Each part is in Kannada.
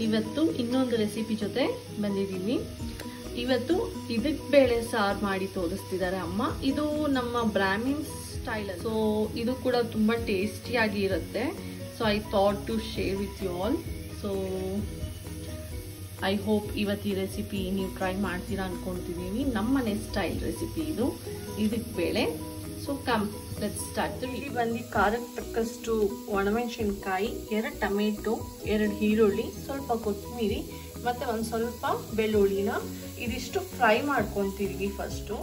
ಇವತ್ತು ಇನ್ನೊಂದು ರೆಸಿಪಿ ಜೊತೆ ಬಂದಿದ್ದೀನಿ ಇವತ್ತು ಇದಕ್ಕೆ ಬೇಳೆ ಸಾರು ಮಾಡಿ ತೋರಿಸ್ತಿದ್ದಾರೆ ಅಮ್ಮ ಇದು ನಮ್ಮ ಬ್ರಾಹ್ಮಿನ್ ಸ್ಟೈಲ್ ಸೊ ಇದು ಕೂಡ ತುಂಬ ಟೇಸ್ಟಿಯಾಗಿ ಇರುತ್ತೆ so I thought to share with you all so I hope ಇವತ್ತು ಈ ರೆಸಿಪಿ ನೀವು ಟ್ರೈ ಮಾಡ್ತೀರಾ ಅನ್ಕೊಂತಿದ್ದೀನಿ ನಮ್ಮ ಮನೆ ಸ್ಟೈಲ್ ರೆಸಿಪಿ ಇದು ಇದಕ್ಕೆ ಬೇಳೆ ಸೊ ಕಮ್ ಲೆಟ್ ಸ್ಟಾರ್ಟ್ ಇಲ್ಲಿ ಬಂದು ಖಾರಕ್ಕೆ ತಕ್ಕಷ್ಟು ಒಣಮೆಣಸಿನ್ಕಾಯಿ ಎರಡು ಟೊಮೆಟೊ ಎರಡು ಈರುಳ್ಳಿ ಸ್ವಲ್ಪ ಕೊತ್ತಂಬರಿ ಮತ್ತೆ ಒಂದು ಸ್ವಲ್ಪ ಬೆಳ್ಳುಳ್ಳಿನ ಇದಿಷ್ಟು ಫ್ರೈ ಮಾಡ್ಕೊತೀವಿ ಫಸ್ಟು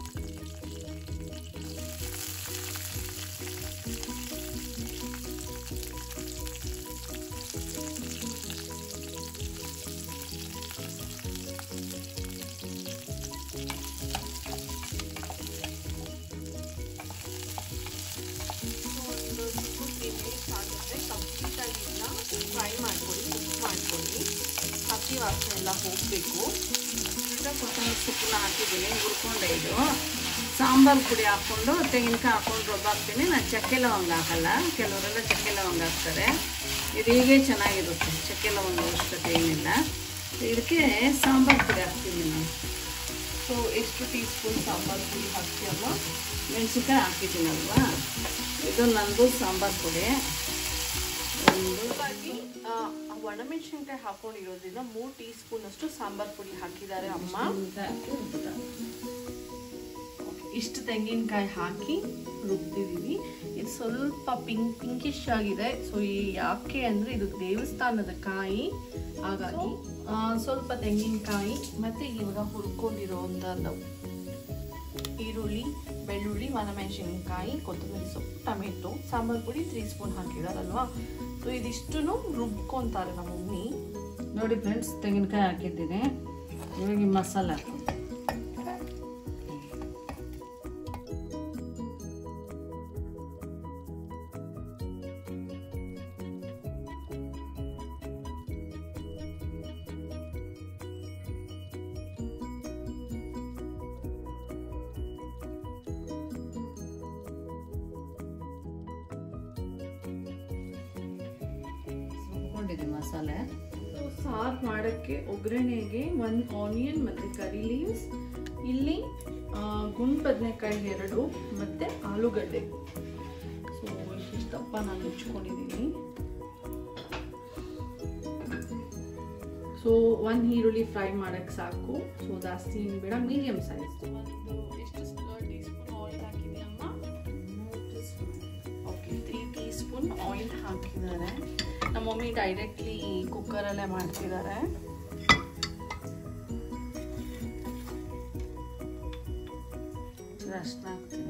ಒಂದು ಟು ತ್ರೀ ಮಿನಿಟ್ಸ್ ಆಗುತ್ತೆ ಕಂಪ್ಲೀಟಾಗಿ ಇದನ್ನ ಫ್ರೈ ಮಾಡ್ಕೊಳ್ಳಿ ಮಿಕ್ಸ್ ಮಾಡ್ಕೊಳ್ಳಿ ಹಸಿ ವಾಸನೆ ಎಲ್ಲ ಹೋಗಬೇಕು ಕೊತ್ತಂಬರಿ ಸೊಪ್ಪನ್ನ ಹಾಕಿದ್ದೀನಿ ಹುರ್ಕೊಂಡೆ ಇದು ಸಾಂಬಾರು ಪುಡಿ ಹಾಕ್ಕೊಂಡು ತೆಂಗಿನಕಾಯಿ ಹಾಕೊಂಡು ರುಬ್ಬಾಕ್ತೀನಿ ನಾನು ಚಕ್ಕೆ ಲವಂಗ ಹಾಕಲ್ಲ ಕೆಲವರೆಲ್ಲ ಚಕ್ಕೆ ಲವಂಗ ಹಾಕ್ತಾರೆ ಇದು ಹೀಗೆ ಚೆನ್ನಾಗಿರುತ್ತೆ ಚಕ್ಕೆ ಲವಂಗ ಅವಶ್ಯಕತೆ ಏನಿಲ್ಲ ಇದಕ್ಕೆ ಸಾಂಬಾರು ಪುಡಿ ಹಾಕ್ತೀನಿ ನಾನು ಸೊ ಎಷ್ಟು ಟೀ ಸ್ಪೂನ್ ಸಾಂಬಾರು ಪುಡಿ ಹಾಕ್ತೀಯಮ್ಮ ಮೆಣಸಿನ್ಕಾಯಿ ಹಾಕಿದ್ದೀನಲ್ವಾ ಇದು ನಂದು ಸಾಂಬಾರು ಪುಡಿ ಒಂದು ಹಾಗಾಗಿ ಆ, ಆ ಒಣಮೆಣಸಿನ್ಕಾಯಿ ಹಾಕೊಂಡಿರೋದ್ರಿಂದ ಮೂರು ಟೀ ಸ್ಪೂನ್ ಅಷ್ಟು ಸಾಂಬಾರ್ ಪುಡಿ ಹಾಕಿದ್ದಾರೆ ಅಮ್ಮ ಹಾಕಿ ರುಬ್ಬಿದ್ದಾರೆ. ಇಷ್ಟು ತೆಂಗಿನಕಾಯಿ ಹಾಕಿ ರುಬ್ಬಿದೀವಿ ಇದು ಸ್ವಲ್ಪ ಪಿಂಕ್ ಪಿಂಕಿಶ್ ಆಗಿದೆ ಸೊ ಈ ಯಾಕೆ ಅಂದ್ರೆ ಇದು ದೇವಸ್ಥಾನದ ಕಾಯಿ ಹಾಗಾಗಿ ಆ, ಸ್ವಲ್ಪ ತೆಂಗಿನಕಾಯಿ ಮತ್ತೆ ಇವಾಗ ಹುರ್ಕೊಂಡಿರೋಂಥದ್ದು ಈರುಳ್ಳಿ ಬೆಳ್ಳುಳ್ಳಿ ಒಣಮೆಣಸಿನ್ಕಾಯಿ ಕೊತ್ತಂಬರಿ ಸೊಪ್ಪು ಟೊಮೆಟೊ ಸಾಂಬಾರ್ ಪುಡಿ ತ್ರೀ ಸ್ಪೂನ್ ಹಾಕಿದಾರಲ್ವಾ ಸೊ ಇದಿಷ್ಟು ರುಬ್ಕೊಂತಾರೆ ನಮ್ಮ ಮಮ್ಮಿ ನೋಡಿ ಫ್ರೆಂಡ್ಸ್ ತೆಂಗಿನಕಾಯಿ ಹಾಕಿದ್ದೀನಿ ಇವಾಗ ಈ ಮಸಾಲೆ ಹಾಕೋದು ರುಬ್ಕೊಂಡಿದ್ದೀನಿ ಮಸಾಲೆ ಸೊ ಸಾರು ಮಾಡೋಕ್ಕೆ ಒಗ್ಗರಣೆಗೆ ಒಂದು ಆನಿಯನ್ ಮತ್ತು ಕರಿ ಲೀವ್ಸ್ ಇಲ್ಲಿ ಆ, ಗುಂಡು ಬದನೆಕಾಯಿ ಎರಡು ಮತ್ತು ಆಲೂಗಡ್ಡೆ ಸೊ ಇಷ್ಟಪ್ಪ ನಾನು ಮುಚ್ಕೊಂಡಿದ್ದೀನಿ ಸೊ ಒಂದು ಈರುಳ್ಳಿ ಫ್ರೈ ಮಾಡೋಕ್ಕೆ ಸಾಕು ಸೊ ಜಾಸ್ತಿ ಏನು ಬೇಡ ಮೀಡಿಯಮ್ ಸೈಜ್ ಒಂದು ಎಷ್ಟು ಟೀ ಸ್ಪೂನ್ ಆಯಿಲ್ ಹಾಕಿದೆಯಮ್ಮ okay three teaspoon oil ಹಾಕಿದ್ದಾರೆ ನಮ್ಮ ಮಮ್ಮಿ ಡೈರೆಕ್ಟ್ಲಿ ಕುಕ್ಕರಲ್ಲೇ ಮಾಡ್ತಿದ್ದಾರೆ ಅರ್ಶಿನ ಹಾಕ್ತೀನಿ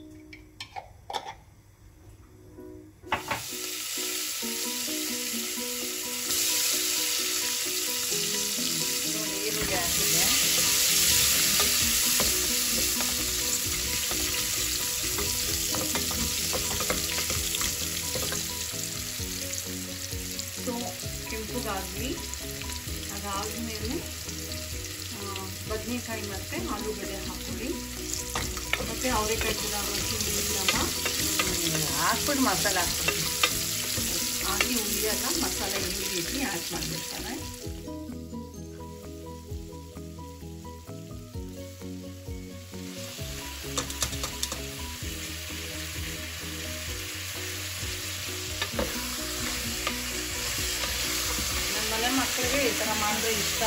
ನೋಡಿ, ಈರುಳ್ಳಿ ಹಾಕಿದೆ ಸೊ ಕೆಂಪುಗಾಗಲಿ ಅದಾದಮೇಲೆ ಬದನೆಕಾಯಿ ಮತ್ತು ಆಲೂಗಡ್ಡೆ ಹಾಕೊಳ್ಳಿ ಮತ್ತು ಅವರೆಕಾಯಿ ಕೂಡ ಹುರಿಯಮ್ಮ ಹ್ಮ್, ಹಾಕ್ಬಿಟ್ಟು ಮಸಾಲೆ ಹಾಕ್ಬಿಟ್ಟು ಹಾಕಿ ಹುರಿಯಲ್ಲ ಮಸಾಲೆ ಇಮಿಡಿಯೇಟ್ಲಿ ಆ್ಯಡ್ ಮಾಡಿರ್ತಾರೆ ನನ್ನ ಮನೆ ಮಕ್ಕಳಿಗೆ ಈ ಥರ ಮಾಡಿದ್ರೆ ಇಷ್ಟ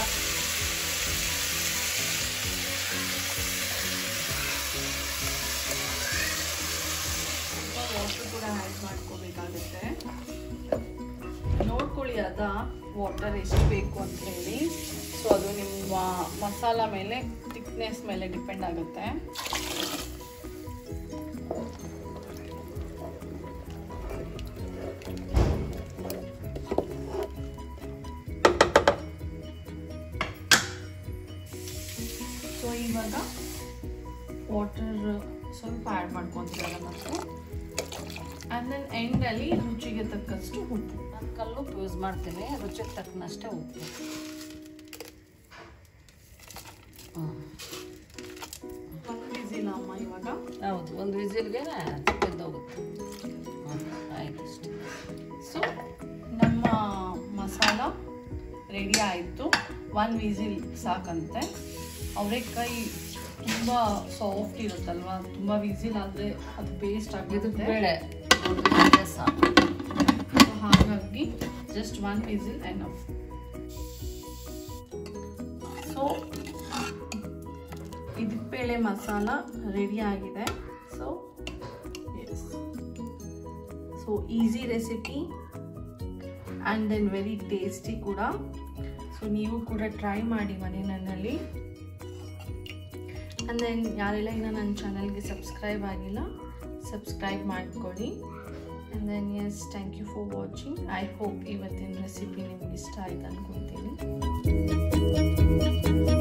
ಸ್ವಲ್ಪ ವಾಟರ್ ಕೂಡ ಆ್ಯಡ್ ಮಾಡ್ಕೋಬೇಕಾಗುತ್ತೆ ನೋಡ್ಕೊಳ್ಳಿ ಅದ ವಾಟರ್ ಎಷ್ಟು ಬೇಕು ಅಂತ ಹೇಳಿ ಸೊ ಅದು ನಿಮ್ಮ ಮಸಾಲ ಮೇಲೆ ಥಿಕ್ನೆಸ್ ಮೇಲೆ ಡಿಪೆಂಡ್ ಆಗುತ್ತೆ ಸೊ ಇವಾಗ ವಾಟರ್ ಸ್ವಲ್ಪ ಆ್ಯಡ್ ಮಾಡ್ಕೊತಿದ್ದಾರೆ ಮತ್ತು ಆ್ಯಂಡ್ ದೆನ್ ಎಂಡಲ್ಲಿ ರುಚಿಗೆ ತಕ್ಕಷ್ಟು ಉಪ್ಪು ನಾನು ಕಲ್ಲುಪ್ಪು ಯೂಸ್ ಮಾಡ್ತೀನಿ ರುಚಿಗೆ ತಕ್ಕನಷ್ಟೇ ಉಪ್ಪು ಹ್ಮ್. ಒಂದು ವಿಸಿಲ್ ಅಮ್ಮ ಇವಾಗ ಹೌದು ಒಂದು ವಿಸಿಲ್ಗೆ ಬೆಂದೋಗುತ್ತೆ ಹ್ಮ್, ಆಯ್ತು ಅಷ್ಟೇ ಸೊ ನಮ್ಮ ಮಸಾಲ ರೆಡಿ ಆಯಿತು ಒನ್ ವಿಸಿಲ್ ಸಾಕಂತೆ ಅವರೆಕಾಯಿ ತುಂಬ ಸಾಫ್ಟ್ ಇರುತ್ತಲ್ವಾ ತುಂಬ ವಿಸಿಲ್ ಆದರೆ ಅದು ಪೇಸ್ಟ್ ಇದಕ್ಕೆ ಆಗಿರುತ್ತೆ ಬೇಳೆ ಒಂದು ಬೇಳೆ ಸಾಕು ಸೊ ಹಾಗಾಗಿ just one whistle enough so ಇದಕ್ಕೆ ಬೇಳೆ ಮಸಾಲ ರೆಡಿ ಆಗಿದೆ so yes so easy recipe and then very tasty ಕೂಡ ಸೊ ನೀವು ಕೂಡ ಟ್ರೈ ಮಾಡಿ ಮನೆಯಲ್ಲಿ ಆ್ಯಂಡ್ ದೆನ್ ಯಾರೆಲ್ಲ ಇನ್ನೂ ನನ್ನ ಚಾನಲ್ಗೆ ಸಬ್ಸ್ಕ್ರೈಬ್ ಆಗಿಲ್ಲ ಸಬ್ಸ್ಕ್ರೈಬ್ ಮಾಡ್ಕೊಳ್ಳಿ and then yes thank you for watching I hope ಇವತ್ತಿನ ರೆಸಿಪಿ ನಿಮ್ಗೆ ಇಷ್ಟ ಆಯ್ತು ಅಂದ್ಕೊತೀನಿ